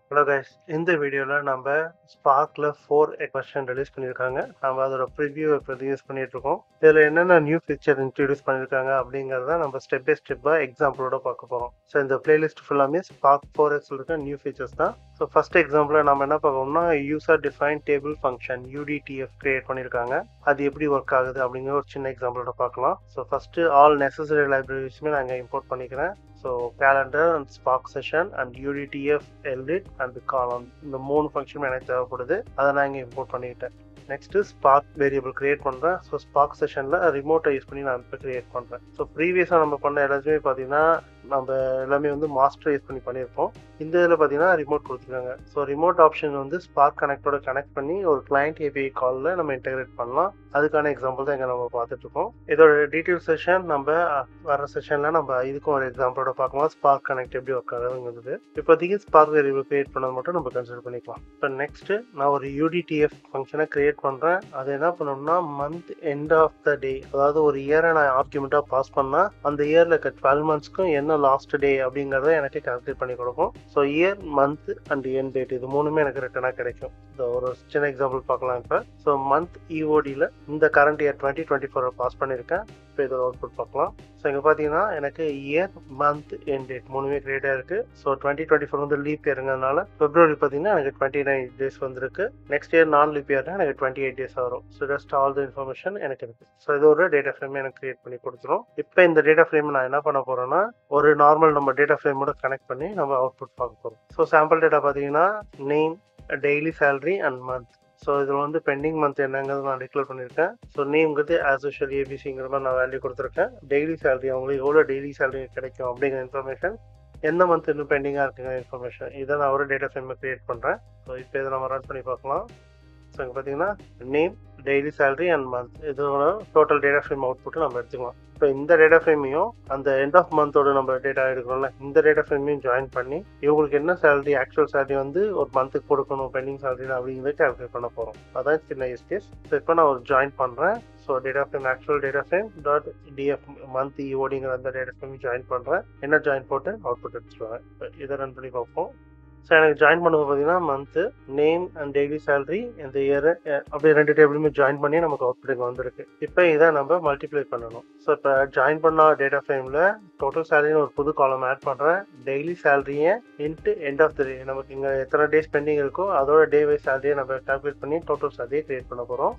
hello guys இந்த வீடியோவில் நம்ம ஸ்பார்க்கில் ஃபோர் வெர்ஷன் ரிலீஸ் பண்ணியிருக்காங்க நம்ம அதோட ப்ரிவ்யூ இப்போ யூஸ் பண்ணிட்டு இருக்கோம் இதில் என்னென்ன நியூ ஃபீச்சர் இன்ட்ரடியூஸ் பண்ணியிருக்காங்க அப்படிங்கிறத நம்ம ஸ்டெப் பை ஸ்டெப்பாக எக்ஸாம்பிளோட பார்க்க போகிறோம் ஸோ இந்த பிளேலிஸ்ட் ஃபுல்லாமே ஸ்பார்க் ஃபோர் எக்ஸ் இருக்க நியூ ஃபீச்சர்ஸ் தான் ஸோ ஃபர்ஸ்ட் எக்ஸாம்பிளில் நம்ம என்ன பார்க்கணும்னா user define table function UDTF create பண்ணியிருக்காங்க அது எப்படி ஒர்க் ஆகுது அப்படிங்கிற ஒரு சின்ன எக்ஸாம்பிளோட பார்க்கலாம் ஸோ ஃபஸ்ட்டு ஆல் நெசசரி லைப்ரரிஸுமே நாங்கள் இம்போர்ட் பண்ணிக்கிறேன் so calendar and Spark session and UDTF எல்டிட் அண்ட் காலம் இந்த மூணு ஃபங்க்ஷனும் எனக்கு தேவைப்படுது அதை நான் இங்கே இம்போர்ட் பண்ணிக்கிட்டேன் நெக்ஸ்ட்டு ஸ்பார்க் வேரியபிள் கிரியேட் பண்ணுறேன் ஸோ ஸ்பார்க் செஷனில் ரிமோட்டை யூஸ் பண்ணி நான் இப்போ கிரியேட் பண்ணுறேன் ஸோ ப்ரீவியஸாக நம்ம பண்ண எல்லாத்தையுமே பார்த்தீங்கன்னா நம்ம எல்லாமே வந்து மாஸ்டர் யூஸ் பண்ணி பண்ணியிருப்போம் இந்த இதில் பார்த்தீங்கன்னா ரிமோட் கொடுத்துருக்காங்க ஸோ ரிமோட் ஆப்ஷன் வந்து ஸ்பார்க் கனெக்டோட கனெக்ட் பண்ணி ஒரு கிளைண்ட் ஏபிஐ காலில் நம்ம இன்டெகிரேட் பண்ணலாம் அதுக்கான எக்ஸாம்பிள் தான் இங்கே நம்ம பார்த்துட்டு இருக்கோம் இதோட டீட்டெயில் செஷன் நம்ம வர செஷனில் நம்ம இதுக்கும் ஒரு எக்ஸாம்பிளோட பார்க்கலாம் ஸ்பார்க் கனெக்ட் எப்படி ஒர்க் ஆகுதுங்கிறது இப்போதைக்கு ஸ்பார்க் வேரியபிள் கிரியேட் பண்ணது மட்டும் நம்ம கன்சிடர் பண்ணிக்கலாம் இப்போ நெக்ஸ்ட் நான் ஒரு யூடிடிஎஃப் ஃபங்க்ஷனை கிரியேட் பண்ணுறேன் அது என்ன பண்ணணும்னா month end of the day அதாவது ஒரு இயரை நான் ஆர்குமெண்ட்டாக பாஸ் பண்ணால் அந்த இயரில் இருக்க டுவெல் மந்த்ஸ்க்கும் என்ன லாஸ்ட் டே அப்படிங்கிறத எனக்கு கால்குலேட் பண்ணி கொடுக்கும் ஸோ இயர் மந்த் அண்ட் என் டேட் இது மூணுமே எனக்கு ரிட்டனாக கிடைக்கும் இந்த ஒரு சின்ன எக்ஸாம்பிள் பார்க்கலாம் இப்போ ஸோ மந்த் இஓடியில் இந்த current year twenty twenty four pass பண்ணியிருக்கேன் இப்போ இதோட அவுட்புட் பார்க்கலாம் ஸோ இங்கே பார்த்தீங்கன்னா எனக்கு இயர் மந்த் என் டேட் மூணுமே கிரியேட்டாக இருக்குது ஸோ டுவெண்ட்டி டுவெண்ட்டி ஃபோர் வந்து லீப் இயருங்கிறதுனால பிப்ரவரி பார்த்தீங்கன்னா எனக்கு டுவெண்ட்டி நைன் டேஸ் வந்திருக்கு நெக்ஸ்ட் இயர் நான் லீப் இயர்னா எனக்கு டுவெண்ட்டி எயிட் டேஸ் வரும் so just all the information எனக்கு இருக்குது ஸோ இது ஒரு டேட்டா ஃப்ரேம் எனக்கு கிரியேட் பண்ணி கொடுத்துரும் இப்போ இந்த டேட்டா ஃப்ரேம் நான் என்ன பண்ண போகிறேன்னா ஒரு நார்மல் நம்ம டேட்டா ஃப்ரேமோட கனெக்ட் பண்ணி நம்ம அவுட்புட் பார்க்க போகிறோம் ஸோ சாம்பிள் டேட்டா பார்த்தீங்கன்னா name daily salary and month so இதில் வந்து பெண்டிங் மந்த் என்னங்கிறது நான் டிக்ளேர் பண்ணியிருக்கேன் ஸோ நேம்ங்கிறது ஆஸ் யூஷுவல் ஏபிசிங்கிற மாதிரி நான் வேல்யூ கொடுத்துருக்கேன் டெய்லி சேலரி அவங்களுக்கு எவ்வளோ டெய்லி சேலரி கிடைக்கும் அப்படிங்கிற இன்ஃபர்மேஷன் எந்த மந்த் இன்னும் பெண்டிங்காக இருக்குங்கிற இன்ஃபர்மேஷன் இதை நான் ஒரு டேட்டா ஃப்ரேமை க்ரியேட் பண்ணுறேன் ஸோ இப்போ இதை நம்ம ரன் பண்ணி பார்க்கலாம் ஸோ இங்கே பார்த்தீங்கன்னா name daily salary and month இதோட டோட்டல் டேட்டா ஃப்ரேம் அவுட்புட்டை நம்ம எடுத்துக்கலாம் இப்போ இந்த டேட்டா ஃப்ரேமையும் அந்த எண்ட் ஆஃப் மந்தோட நம்ம டேட்டா எடுக்கிறோம்ல இந்த டேட்டா ஃப்ரேமையும் ஜாயின் பண்ணி இவங்களுக்கு என்ன சேலரி ஆக்சுவல் சேலரி வந்து ஒரு மந்த்துக்கு கொடுக்கணும் பெண்டிங் சேலரி அப்படிங்கிறத கால்குலேட் பண்ண போகிறோம் அதான் சின்ன யூஸ் கேஸ் ஸோ இப்போ நான் ஒரு ஜாயின் பண்ணுறேன் so data frame actual data frame dot DF month இஓடிங்கிற அந்த டேட்டா ஃப்ரேம் ஜாயின் பண்ணுறேன் என்ன ஜாயின் போட்டு அவுட்புட் எடுத்துருவேன் இதை ரன் பண்ணி பார்ப்போம் ஸோ எனக்கு ஜாயின் பண்ணும்போது பார்த்தீங்கன்னா month name and daily salary இந்த இயர் அப்படியே ரெண்டு டேபிளுமே ஜாயின் பண்ணி நமக்கு அவுட்புட் வந்திருக்கு இப்போ இதை நம்ம மல்டிப்ளை பண்ணணும் ஸோ இப்போ ஜாயின் பண்ண டேட்டா ஃப்ரேமில் டோட்டல் சேலரின்னு ஒரு புது காலம் ஆட் பண்ணுறேன் டெய்லி சேலரியை into end of the day நமக்கு இங்கே எத்தனை டேஸ் பெண்டிங் இருக்கோ அதோட டே வைஸ் சேலரியை நம்ம கால்குலேட் பண்ணி டோட்டல் சேலரியை கிரியேட் பண்ண போகிறோம்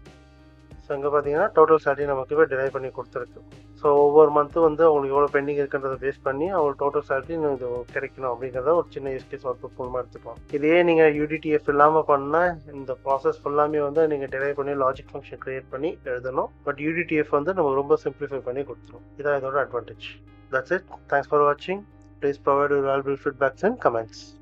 ஸோ இங்கே பார்த்தீங்கன்னா டோட்டல் சேலரி நமக்கு இப்போ டிரைவ் பண்ணி கொடுத்துருக்கு ஸோ ஒவ்வொரு மந்த்தும் வந்து அவங்களுக்கு எவ்வளோ பெண்டிங் இருக்குன்றதை பேஸ் பண்ணி அவங்களுக்கு டோட்டல் சேலரி இது கிடைக்கணும் அப்படிங்கிறத ஒரு சின்ன யூஸ் கேஸ் ஒர்க் மூலமாக எடுத்துக்கலாம் இதே நீங்கள் யூடிடிஎஃப் இல்லாமல் பண்ணால் இந்த ப்ராசஸ் ஃபுல்லாமே வந்து நீங்கள் டிரைவ் பண்ணி லாஜிக் ஃபங்க்ஷன் கிரியேட் பண்ணி எழுதணும் பட் யூடிடிஎஃப் வந்து நம்ம ரொம்ப சிம்பிளிஃபை பண்ணி கொடுத்துரும் இதான் இதோட advantage that's it thanks for வாட்சிங் please provide valuable feedbacks and comments